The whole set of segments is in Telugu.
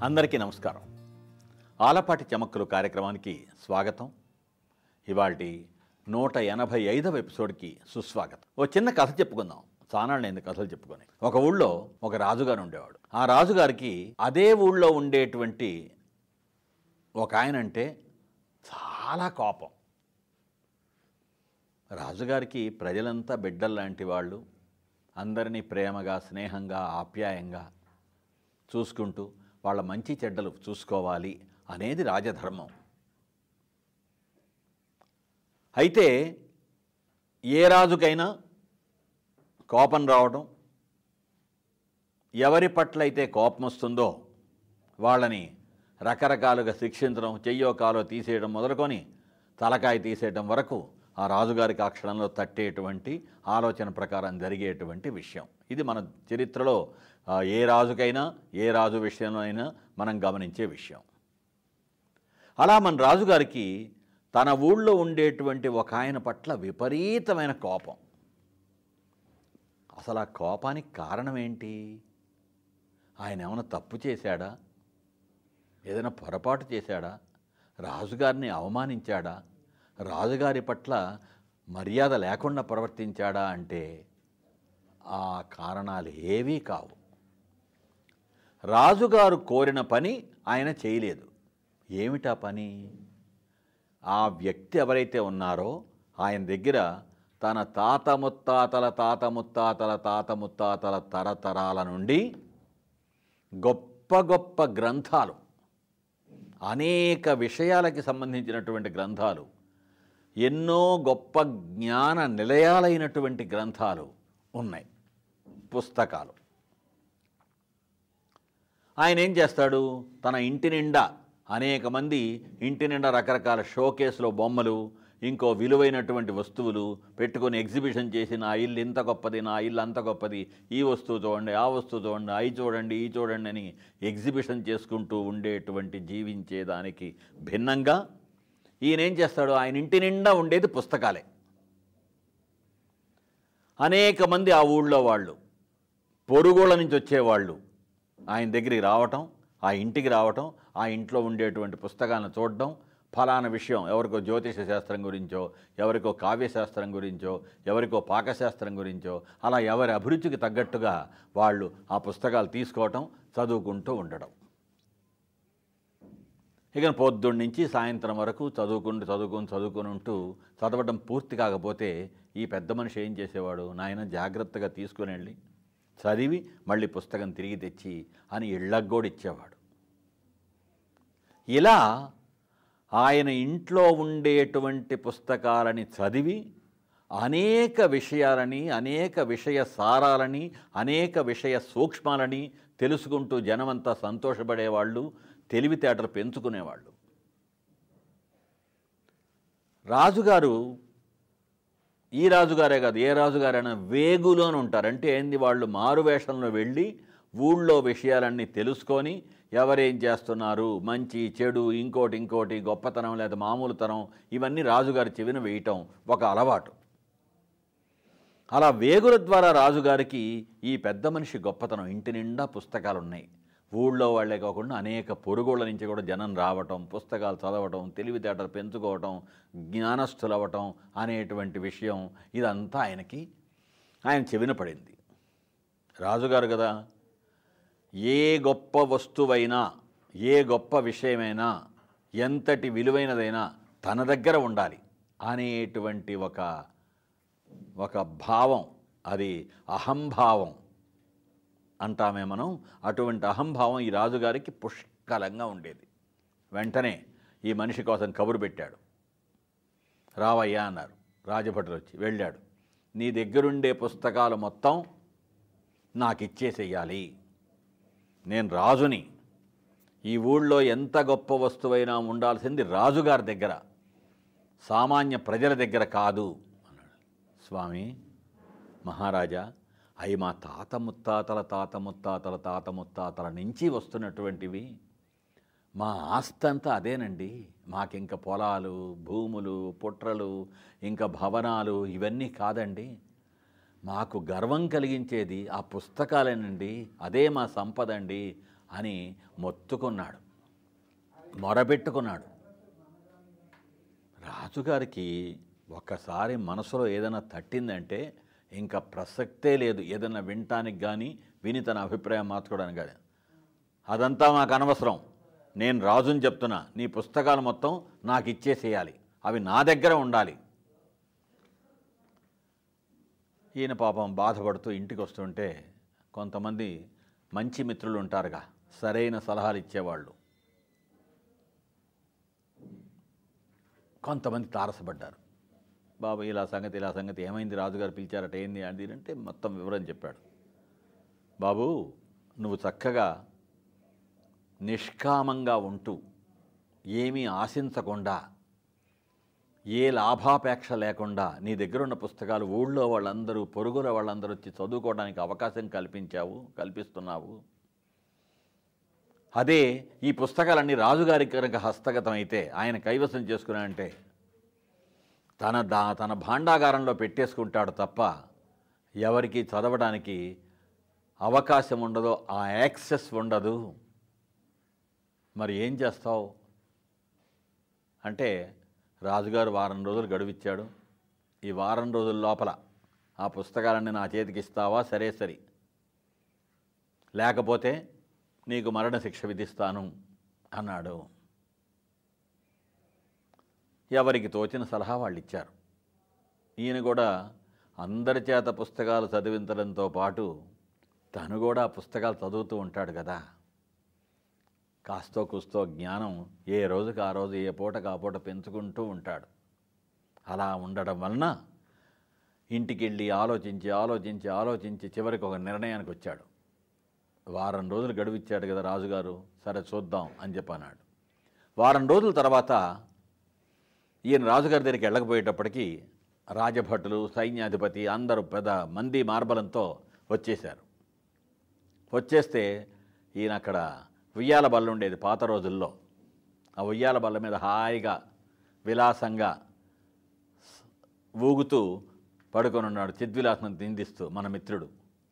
అందరికీ నమస్కారం ఆలపాటి చమక్కులు కార్యక్రమానికి స్వాగతం ఇవాల్టి నూట ఎనభై ఐదవ ఎపిసోడ్కి సుస్వాగతం ఓ చిన్న కథ చెప్పుకుందాం చానాళ్ళు నేను కథలు చెప్పుకొని ఒక ఊళ్ళో ఒక రాజుగారు ఉండేవాడు ఆ రాజుగారికి అదే ఊళ్ళో ఉండేటువంటి ఒక ఆయన అంటే చాలా కోపం రాజుగారికి ప్రజలంతా బిడ్డల్లాంటి వాళ్ళు అందరినీ ప్రేమగా స్నేహంగా ఆప్యాయంగా చూసుకుంటూ వాళ్ళ మంచి చెడ్డలు చూసుకోవాలి అనేది రాజధర్మం అయితే ఏ రాజుకైనా కోపం రావడం ఎవరి పట్ల అయితే కోపం వస్తుందో వాళ్ళని రకరకాలుగా శిక్షించడం చెయ్యో కాలో తీసేయడం మొదలుకొని తలకాయ తీసేయడం వరకు ఆ రాజుగారికి ఆ క్షణంలో తట్టేటువంటి ఆలోచన ప్రకారం జరిగేటువంటి విషయం ఇది మన చరిత్రలో ఆ, ఏ రాజుకైనా ఏ రాజు విషయంలో అయినా మనం గమనించే విషయం అలా మన రాజుగారికి తన ఊళ్ళో ఉండేటువంటి ఒక ఆయన పట్ల విపరీతమైన కోపం అసలు ఆ కోపానికి కారణం ఏంటి ఆయన ఏమైనా తప్పు చేశాడా ఏదైనా పొరపాటు చేశాడా రాజుగారిని అవమానించాడా రాజుగారి పట్ల మర్యాద లేకుండా ప్రవర్తించాడా అంటే ఆ కారణాలు ఏవీ కావు రాజుగారు కోరిన పని ఆయన చేయలేదు ఏమిటా పని ఆ వ్యక్తి ఎవరైతే ఉన్నారో ఆయన దగ్గర తన తాత ముత్తాతల తాత ముత్తాతల తాత ముత్తాతల తరతరాల నుండి గొప్ప గొప్ప గ్రంథాలు అనేక విషయాలకి సంబంధించినటువంటి గ్రంథాలు ఎన్నో గొప్ప జ్ఞాన నిలయాలైనటువంటి గ్రంథాలు ఉన్నాయి పుస్తకాలు ఆయన ఏం చేస్తాడు తన ఇంటి నిండా అనేక మంది ఇంటి నిండా రకరకాల షోకేస్లో బొమ్మలు ఇంకో విలువైనటువంటి వస్తువులు పెట్టుకొని ఎగ్జిబిషన్ చేసి నా ఇల్లు ఇంత గొప్పది నా ఇల్లు అంత గొప్పది ఈ వస్తువు చూడండి ఆ వస్తువు చూడండి అవి చూడండి ఈ చూడండి అని ఎగ్జిబిషన్ చేసుకుంటూ ఉండేటువంటి జీవించేదానికి భిన్నంగా ఈయన ఏం చేస్తాడు ఆయన ఇంటి నిండా ఉండేది పుస్తకాలే అనేక మంది ఆ ఊళ్ళో వాళ్ళు పొరుగుళ్ళ నుంచి వచ్చేవాళ్ళు ఆయన దగ్గరికి రావటం ఆ ఇంటికి రావటం ఆ ఇంట్లో ఉండేటువంటి పుస్తకాలను చూడడం ఫలానా విషయం ఎవరికో జ్యోతిష శాస్త్రం గురించో ఎవరికో కావ్యశాస్త్రం గురించో ఎవరికో పాకశాస్త్రం గురించో అలా ఎవరి అభిరుచికి తగ్గట్టుగా వాళ్ళు ఆ పుస్తకాలు తీసుకోవటం చదువుకుంటూ ఉండడం ఇక పొద్దున్న నుంచి సాయంత్రం వరకు చదువుకుంటూ చదువుకుని చదువుకుని ఉంటూ చదవడం పూర్తి కాకపోతే ఈ పెద్ద మనిషి ఏం చేసేవాడు నాయన జాగ్రత్తగా తీసుకుని వెళ్ళి చదివి మళ్ళీ పుస్తకం తిరిగి తెచ్చి అని ఇళ్ళకు కూడా ఇచ్చేవాడు ఇలా ఆయన ఇంట్లో ఉండేటువంటి పుస్తకాలని చదివి అనేక విషయాలని అనేక విషయ సారాలని అనేక విషయ సూక్ష్మాలని తెలుసుకుంటూ జనమంతా సంతోషపడేవాళ్ళు తెలివితేటలు పెంచుకునేవాళ్ళు రాజుగారు ఈ రాజుగారే కాదు ఏ రాజుగారైనా వేగులోని ఉంటారు అంటే ఏంది వాళ్ళు మారువేషంలో వెళ్ళి ఊళ్ళో విషయాలన్నీ తెలుసుకొని ఎవరేం చేస్తున్నారు మంచి చెడు ఇంకోటి ఇంకోటి గొప్పతనం లేదా మామూలుతనం ఇవన్నీ రాజుగారి చెవిన వేయటం ఒక అలవాటు అలా వేగుల ద్వారా రాజుగారికి ఈ పెద్ద మనిషి గొప్పతనం ఇంటి నిండా పుస్తకాలు ఉన్నాయి ఊళ్ళో వాళ్ళే కాకుండా అనేక పొరుగుళ్ళ నుంచి కూడా జనం రావటం పుస్తకాలు చదవటం తెలివితేటలు పెంచుకోవటం జ్ఞానస్థులవ్వటం అనేటువంటి విషయం ఇదంతా ఆయనకి ఆయన చెవిన పడింది రాజుగారు కదా ఏ గొప్ప వస్తువైనా ఏ గొప్ప విషయమైనా ఎంతటి విలువైనదైనా తన దగ్గర ఉండాలి అనేటువంటి ఒక ఒక భావం అది అహంభావం అంటామే మనం అటువంటి అహంభావం ఈ రాజుగారికి పుష్కలంగా ఉండేది వెంటనే ఈ మనిషి కోసం కబురు పెట్టాడు రావయ్యా అన్నారు రాజభటులు వచ్చి వెళ్ళాడు నీ దగ్గరుండే పుస్తకాలు మొత్తం నాకు ఇచ్చేసేయాలి నేను రాజుని ఈ ఊళ్ళో ఎంత గొప్ప వస్తువైనా ఉండాల్సింది రాజుగారి దగ్గర సామాన్య ప్రజల దగ్గర కాదు అన్నాడు స్వామి మహారాజా అవి మా తాత ముత్తాతల తాత ముత్తాతల తాత ముత్తాతల నుంచి వస్తున్నటువంటివి మా ఆస్తి అంతా అదేనండి మాకింక పొలాలు భూములు పుట్రలు ఇంకా భవనాలు ఇవన్నీ కాదండి మాకు గర్వం కలిగించేది ఆ పుస్తకాలేనండి అదే మా సంపద అండి అని మొత్తుకున్నాడు మొరబెట్టుకున్నాడు రాజుగారికి ఒక్కసారి మనసులో ఏదైనా తట్టిందంటే ఇంకా ప్రసక్తే లేదు ఏదైనా వినటానికి కానీ విని తన అభిప్రాయం మార్చుకోవడానికి కానీ అదంతా మాకు అనవసరం నేను రాజుని చెప్తున్నా నీ పుస్తకాలు మొత్తం నాకు ఇచ్చేసేయాలి అవి నా దగ్గర ఉండాలి ఈయన పాపం బాధపడుతూ ఇంటికి వస్తుంటే కొంతమంది మంచి మిత్రులు ఉంటారుగా సరైన సలహాలు ఇచ్చేవాళ్ళు కొంతమంది తారసపడ్డారు బాబు ఇలా సంగతి ఇలా సంగతి ఏమైంది రాజుగారు పిలిచారట ఏంది అది ఇది అంటే మొత్తం వివరం చెప్పాడు బాబు నువ్వు చక్కగా నిష్కామంగా ఉంటూ ఏమీ ఆశించకుండా ఏ లాభాపేక్ష లేకుండా నీ దగ్గర ఉన్న పుస్తకాలు ఊళ్ళో వాళ్ళందరూ పొరుగుల వాళ్ళందరూ వచ్చి చదువుకోవడానికి అవకాశం కల్పించావు కల్పిస్తున్నావు అదే ఈ పుస్తకాలన్నీ రాజుగారి కనుక హస్తగతం అయితే ఆయన కైవసం చేసుకున్నాడంటే తన దా తన భాండాగారంలో పెట్టేసుకుంటాడు తప్ప ఎవరికి చదవడానికి అవకాశం ఉండదు ఆ యాక్సెస్ ఉండదు మరి ఏం చేస్తావు అంటే రాజుగారు వారం రోజులు గడువిచ్చాడు ఈ వారం రోజుల లోపల ఆ పుస్తకాలన్నీ నా చేతికి ఇస్తావా సరే సరి లేకపోతే నీకు మరణ శిక్ష విధిస్తాను అన్నాడు ఎవరికి తోచిన సలహా వాళ్ళు ఇచ్చారు ఈయన కూడా అందరి చేత పుస్తకాలు చదివించడంతో పాటు తను కూడా పుస్తకాలు చదువుతూ ఉంటాడు కదా కాస్తో కూస్తో జ్ఞానం ఏ రోజుకి ఆ రోజు ఏ పూటకు ఆ పూట పెంచుకుంటూ ఉంటాడు అలా ఉండడం వలన ఇంటికి వెళ్ళి ఆలోచించి ఆలోచించి ఆలోచించి చివరికి ఒక నిర్ణయానికి వచ్చాడు వారం రోజులు గడువిచ్చాడు కదా రాజుగారు సరే చూద్దాం అని చెప్పన్నాడు వారం రోజుల తర్వాత ఈయన రాజుగారి దగ్గరికి వెళ్ళకపోయేటప్పటికీ రాజభటులు సైన్యాధిపతి అందరూ పెద్ద మంది మార్బలంతో వచ్చేశారు వచ్చేస్తే ఈయన అక్కడ ఉయ్యాల బల్ల ఉండేది పాత రోజుల్లో ఆ ఉయ్యాల బల్ల మీద హాయిగా విలాసంగా స్- ఊగుతూ పడుకొని ఉన్నాడు చిద్విలాసం నిందిస్తూ మన మిత్రుడు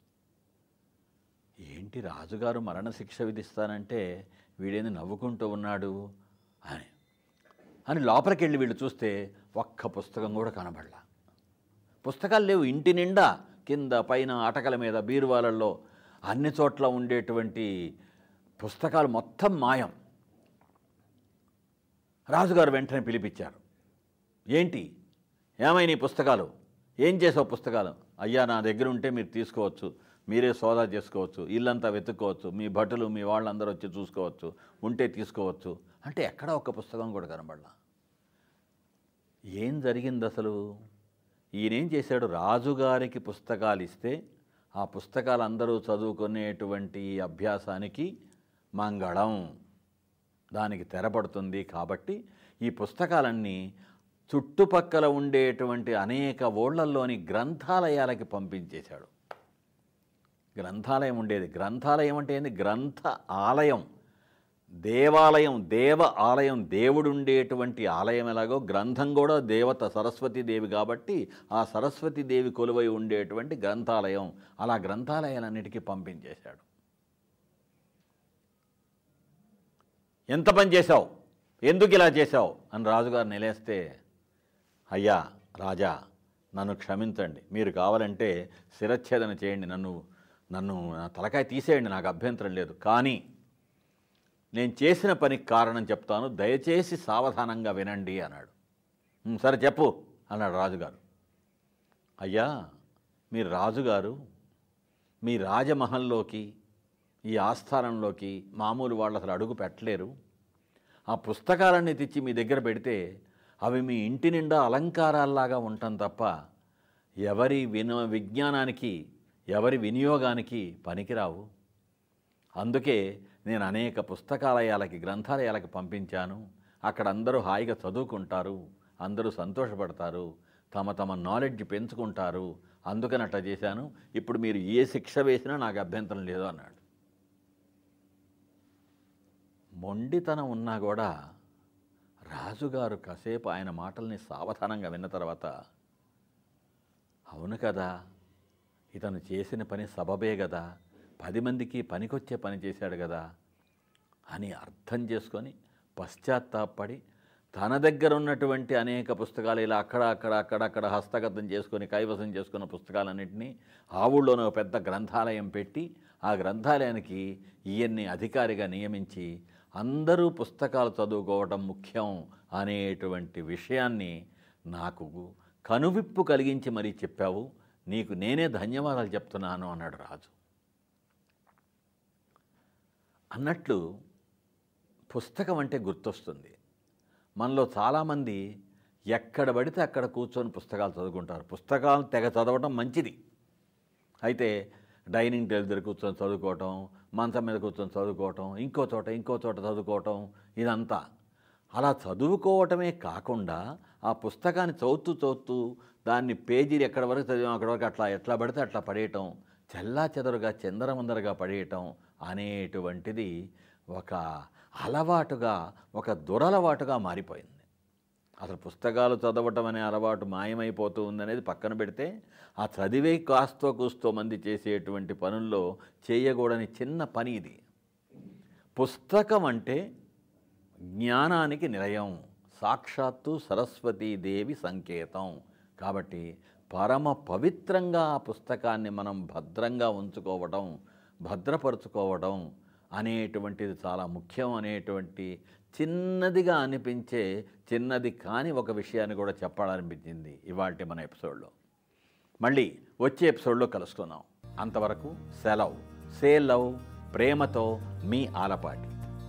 ఏంటి రాజుగారు మరణశిక్ష విధిస్తానంటే వీడేంది నవ్వుకుంటూ ఉన్నాడు అని అని లోపలికి వెళ్ళి వీళ్ళు చూస్తే ఒక్క పుస్తకం కూడా కనబడలా పుస్తకాలు లేవు ఇంటి నిండా కింద పైన అటకల మీద బీరువాలల్లో అన్ని చోట్ల ఉండేటువంటి పుస్తకాలు మొత్తం మాయం రాజుగారు వెంటనే పిలిపించారు ఏంటి ఏమైనా ఈ పుస్తకాలు ఏం చేసావు పుస్తకాలు అయ్యా నా దగ్గర ఉంటే మీరు తీసుకోవచ్చు మీరే సోదా చేసుకోవచ్చు ఇల్లంతా వెతుక్కోవచ్చు మీ భటులు మీ వాళ్ళందరూ వచ్చి చూసుకోవచ్చు ఉంటే తీసుకోవచ్చు అంటే ఎక్కడ ఒక్క పుస్తకం కూడా కనబడలా ఏం జరిగింది అసలు ఈయనేం చేశాడు రాజుగారికి పుస్తకాలు ఇస్తే ఆ పుస్తకాలు అందరూ చదువుకునేటువంటి ఈ అభ్యాసానికి మంగళం దానికి తెరపడుతుంది కాబట్టి ఈ పుస్తకాలన్నీ చుట్టుపక్కల ఉండేటువంటి అనేక ఊళ్ళల్లోని గ్రంథాలయాలకి పంపించేశాడు గ్రంథాలయం ఉండేది గ్రంథాలయం అంటే ఏంది గ్రంథ ఆలయం దేవాలయం దేవ ఆలయం దేవుడు ఉండేటువంటి ఆలయం ఎలాగో గ్రంథం కూడా దేవత సరస్వతి దేవి కాబట్టి ఆ సరస్వతి దేవి కొలువై ఉండేటువంటి గ్రంథాలయం అలా గ్రంథాలయాలన్నిటికీ పంపించేశాడు ఎంత పని చేశావు ఎందుకు ఇలా చేశావు అని రాజుగారు నిలేస్తే అయ్యా రాజా నన్ను క్షమించండి మీరు కావాలంటే శిరచ్ఛేదన చేయండి నన్ను నన్ను నా తలకాయ తీసేయండి నాకు అభ్యంతరం లేదు కానీ నేను చేసిన పనికి కారణం చెప్తాను దయచేసి సావధానంగా వినండి అన్నాడు "ఉం, సరే చెప్పు అన్నాడు రాజుగారు అయ్యా మీ రాజుగారు మీ రాజమహల్లోకి ఈ ఆస్థానంలోకి మామూలు వాళ్ళు అసలు అడుగు పెట్టలేరు ఆ పుస్తకాలన్నీ తెచ్చి మీ దగ్గర పెడితే అవి మీ ఇంటి నిండా అలంకారాల్లాగా ఉంటాం తప్ప ఎవరి వినో విజ్ఞానానికి ఎవరి వినియోగానికి పనికిరావు అందుకే నేను అనేక పుస్తకాలయాలకి గ్రంథాలయాలకి పంపించాను అక్కడ అందరూ హాయిగా చదువుకుంటారు అందరూ సంతోషపడతారు తమ తమ నాలెడ్జ్ పెంచుకుంటారు అందుకని అట్లా చేశాను ఇప్పుడు మీరు ఏ శిక్ష వేసినా నాకు అభ్యంతరం లేదు అన్నాడు మొండితనం ఉన్నా కూడా రాజుగారు కాసేపు ఆయన మాటల్ని సావధానంగా విన్న తర్వాత అవును కదా ఇతను చేసిన పని సబబే కదా పది మందికి పనికొచ్చే పని చేశాడు కదా అని అర్థం చేసుకొని పశ్చాత్తాపడి తన దగ్గర ఉన్నటువంటి అనేక పుస్తకాలు ఇలా అక్కడ అక్కడ అక్కడ అక్కడ హస్తగతం చేసుకొని కైవసం చేసుకున్న పుస్తకాలన్నింటినీ ఆ ఊళ్ళోనే ఒక పెద్ద గ్రంథాలయం పెట్టి ఆ గ్రంథాలయానికి ఈయన్ని అధికారిగా నియమించి అందరూ పుస్తకాలు చదువుకోవటం ముఖ్యం అనేటువంటి విషయాన్ని నాకు కనువిప్పు కలిగించి మరీ చెప్పావు నీకు నేనే ధన్యవాదాలు చెప్తున్నాను అన్నాడు రాజు అన్నట్లు పుస్తకం అంటే గుర్తొస్తుంది మనలో చాలామంది ఎక్కడ పడితే అక్కడ కూర్చొని పుస్తకాలు చదువుకుంటారు పుస్తకాలు తెగ చదవటం మంచిది అయితే డైనింగ్ టేబుల్ దగ్గర కూర్చొని చదువుకోవటం మంచం మీద కూర్చొని చదువుకోవటం ఇంకో చోట ఇంకో చోట చదువుకోవటం ఇదంతా అలా చదువుకోవటమే కాకుండా ఆ పుస్తకాన్ని చదువుతూ చదువుతూ దాన్ని పేజీలు ఎక్కడ వరకు చదివాం అక్కడ వరకు అట్లా ఎట్లా పడితే అట్లా పడేయటం చెల్లా చెదరుగా చందరమందరగా పడేయటం అనేటువంటిది ఒక అలవాటుగా ఒక దురలవాటుగా మారిపోయింది అసలు పుస్తకాలు చదవటం అనే అలవాటు మాయమైపోతూ ఉందనేది పక్కన పెడితే ఆ చదివే కాస్తో కూస్తో మంది చేసేటువంటి పనుల్లో చేయకూడని చిన్న పని ఇది పుస్తకం అంటే జ్ఞానానికి నిలయం సాక్షాత్తు సరస్వతీదేవి సంకేతం కాబట్టి పరమ పవిత్రంగా ఆ పుస్తకాన్ని మనం భద్రంగా ఉంచుకోవడం భద్రపరుచుకోవడం అనేటువంటిది చాలా ముఖ్యం అనేటువంటి చిన్నదిగా అనిపించే చిన్నది కాని ఒక విషయాన్ని కూడా చెప్పాలనిపించింది ఇవాళ మన ఎపిసోడ్లో మళ్ళీ వచ్చే ఎపిసోడ్లో కలుసుకుందాం అంతవరకు సెలవు సే లవ్ ప్రేమతో మీ ఆలపాటి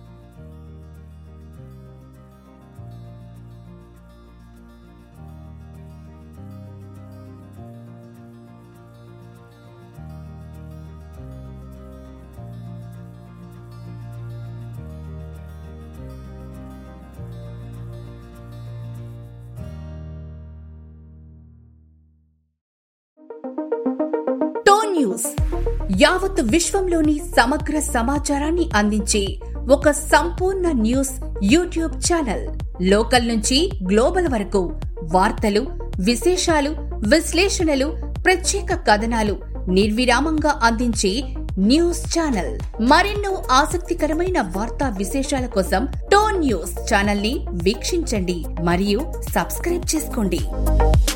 టోన్ న్యూస్ యావత్ విశ్వంలోని సమగ్ర సమాచారాన్ని అందించే ఒక సంపూర్ణ న్యూస్ యూట్యూబ్ ఛానల్ లోకల్ నుంచి గ్లోబల్ వరకు వార్తలు విశేషాలు విశ్లేషణలు ప్రత్యేక కథనాలు నిర్విరామంగా అందించే న్యూస్ ఛానల్ మరెన్నో ఆసక్తికరమైన వార్తా విశేషాల కోసం టోన్ న్యూస్ ఛానల్ ని వీక్షించండి మరియు సబ్స్క్రైబ్ చేసుకోండి